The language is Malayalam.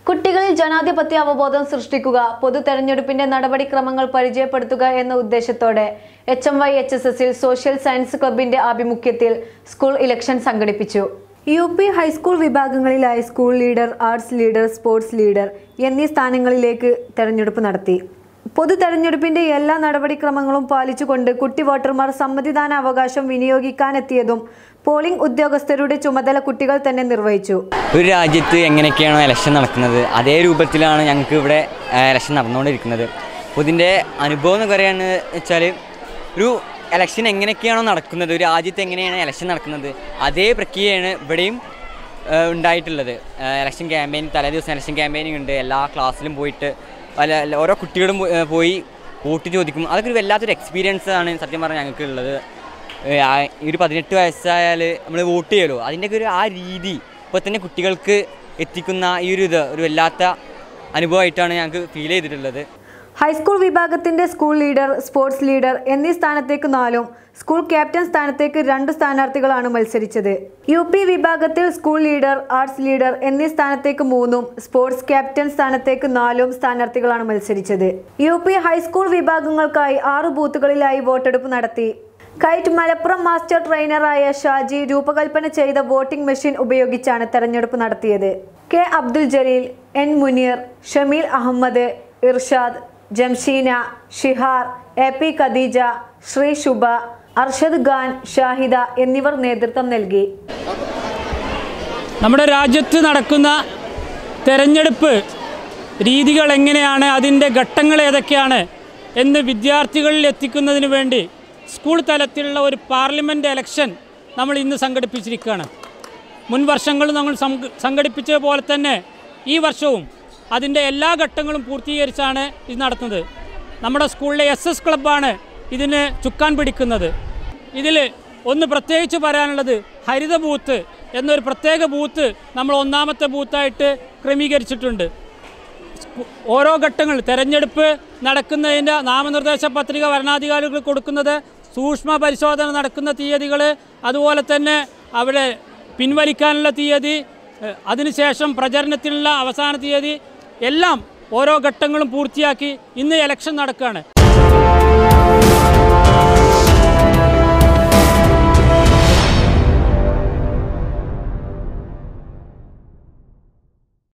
കുട്ടികളിൽ ജനാധിപത്യ അവബോധം സൃഷ്ടിക്കുക പൊതു തെരഞ്ഞെടുപ്പിന്റെ നടപടിക്രമങ്ങൾ പരിചയപ്പെടുത്തുക എന്ന ഉദ്ദേശത്തോടെ H M Y H S എസിൽ സോഷ്യൽ സയൻസ് ക്ലബിന്റെ ആഭിമുഖ്യത്തിൽ സ്കൂൾ ഇലക്ഷൻ സംഘടിപ്പിച്ചു യു പി ഹൈസ്കൂൾ വിഭാഗങ്ങളിലായി school leader arts leader sports leader എന്നീ സ്ഥാനങ്ങളിലേക്ക് തെരഞ്ഞെടുപ്പ് നടത്തി പൊതു തെരഞ്ഞെടുപ്പിന്റെ എല്ലാ നടപടിക്രമങ്ങളും പാലിച്ചുകൊണ്ട് കുട്ടി വോട്ടർമാർ സമ്മതിദാന അവകാശം വിനിയോഗിക്കാനെത്തിയതും പോളിംഗ് ഉദ്യോഗസ്ഥരുടെ ചുമതല കുട്ടികൾ തന്നെ നിർവഹിച്ചു ഒരു രാജ്യത്ത് എങ്ങനെയൊക്കെയാണോ ഇലക്ഷൻ നടക്കുന്നത് അതേ രൂപത്തിലാണ് ഞങ്ങൾക്ക് ഇവിടെ ഇലക്ഷൻ നടന്നുകൊണ്ടിരിക്കുന്നത് അപ്പോൾ ഇതിൻ്റെ അനുഭവം എന്ന് പറയുകയാണെന്ന് വെച്ചാൽ ഒരു ഇലക്ഷൻ എങ്ങനെയൊക്കെയാണോ നടക്കുന്നത് ഒരു രാജ്യത്ത് എങ്ങനെയാണ് ഇലക്ഷൻ നടക്കുന്നത് അതേ പ്രക്രിയയാണ് ഇവിടെയും ഏഹ്, ഉണ്ടായിട്ടുള്ളത് ഇലക്ഷൻ ക്യാമ്പയിൻ തലേ ദിവസം ഇലക്ഷൻ ക്യാമ്പയിനിങ് ഉണ്ട് എല്ലാ ക്ലാസ്സിലും പോയിട്ട് പല ഓരോ കുട്ടികളും പോ- ഏഹ്, പോയി വോട്ട് ചോദിക്കും അതൊക്കെ ഒരു വല്ലാത്തൊരു എക്സ്പീരിയൻസ് ആണ് സത്യം പറഞ്ഞാൽ ഞങ്ങൾക്ക് ഉള്ളത് ഏഹ് ആ ഈ ഒരു പതിനെട്ട് വയസ്സായാൽ നമ്മൾ വോട്ട് ചെയ്യുമല്ലോ അതിൻ്റെയൊക്കെ ഒരു ആ രീതി ഇപ്പോൾ തന്നെ കുട്ടികൾക്ക് എത്തിക്കുന്ന ഈ ഒരു ഇത് ഒരു വല്ലാത്ത അനുഭവമായിട്ടാണ് ഞങ്ങൾക്ക് ഫീൽ ചെയ്തിട്ടുള്ളത് ഹൈസ്കൂൾ വിഭാഗത്തിന്റെ സ്കൂൾ ലീഡർ സ്പോർട്സ് ലീഡർ എന്നീ സ്ഥാനത്തേക്ക് നാലും സ്കൂൾ ക്യാപ്റ്റൻ സ്ഥാനത്തേക്ക് രണ്ട് സ്ഥാനാർത്ഥികളാണ് മത്സരിച്ചത് യു പി വിഭാഗത്തിൽ സ്കൂൾ ലീഡർ ആർട്സ് ലീഡർ എന്നീ സ്ഥാനത്തേക്ക് മൂന്നും സ്പോർട്സ് ക്യാപ്റ്റൻ സ്ഥാനത്തേക്ക് നാലും സ്ഥാനാർത്ഥികളാണ് മത്സരിച്ചത് യു പി ഹൈസ്കൂൾ വിഭാഗങ്ങൾക്കായി ആറ് ബൂത്തുകളിലായി വോട്ടെടുപ്പ് നടത്തി കൈറ്റ് മലപ്പുറം മാസ്റ്റർ ട്രെയിനറായ ഷാജി രൂപകൽപ്പന ചെയ്ത വോട്ടിംഗ് മെഷീൻ ഉപയോഗിച്ചാണ് തെരഞ്ഞെടുപ്പ് നടത്തിയത് K Abdul Jaleel N Muneer Shameel Ahammed Irshad Jamsheena Shihar A P Khadeeja Sree Shubha Arshad Khan Shahida എന്നിവർ നേതൃത്വം നൽകി നമ്മുടെ രാജ്യത്ത് നടക്കുന്ന തെരഞ്ഞെടുപ്പ് രീതികൾ എങ്ങനെയാണ് അതിൻ്റെ ഘട്ടങ്ങൾ ഏതൊക്കെയാണ് എന്ന് വിദ്യാർത്ഥികളിൽ എത്തിക്കുന്നതിന് വേണ്ടി സ്കൂൾ തലത്തിലുള്ള ഒരു പാർലമെൻറ്റ് ഇലക്ഷൻ നമ്മൾ ഇന്ന് സംഘടിപ്പിച്ചിരിക്കുകയാണ് മുൻ വർഷങ്ങളിൽ നമ്മൾ സംഘ- സംഘടിപ്പിച്ച പോലെ തന്നെ ഈ വർഷവും അതിൻ്റെ എല്ലാ ഘട്ടങ്ങളും പൂർത്തീകരിച്ചാണ് ഇത് നടത്തുന്നത് നമ്മുടെ സ്കൂളിലെ എസ് എസ് ക്ലബ്ബാണ് ഇതിന് ചുക്കാൻ പിടിക്കുന്നത് ഇതിൽ ഒന്ന് പ്രത്യേകിച്ച് പറയാനുള്ളത് ഹരിത ബൂത്ത് എന്നൊരു പ്രത്യേക ബൂത്ത് നമ്മൾ ഒന്നാമത്തെ ബൂത്തായിട്ട് ക്രമീകരിച്ചിട്ടുണ്ട് സ്കു- ഓരോ ഘട്ടങ്ങൾ തെരഞ്ഞെടുപ്പ് നടക്കുന്നതിൻ്റെ നാമനിർദ്ദേശ പത്രിക ഭരണാധികാരികൾ കൊടുക്കുന്നത് സൂക്ഷ്മ പരിശോധന നടക്കുന്ന തീയതികൾ അതുപോലെ തന്നെ അവിടെ പിൻവലിക്കാനുള്ള തീയതി ഏഹ്, അതിനുശേഷം പ്രചരണത്തിനുള്ള അവസാന തീയതി എല്ലാം ഓരോ ഘട്ടങ്ങളും പൂർത്തിയാക്കി ഇന്ന് ഇലക്ഷൻ നടക്കുകയാണ്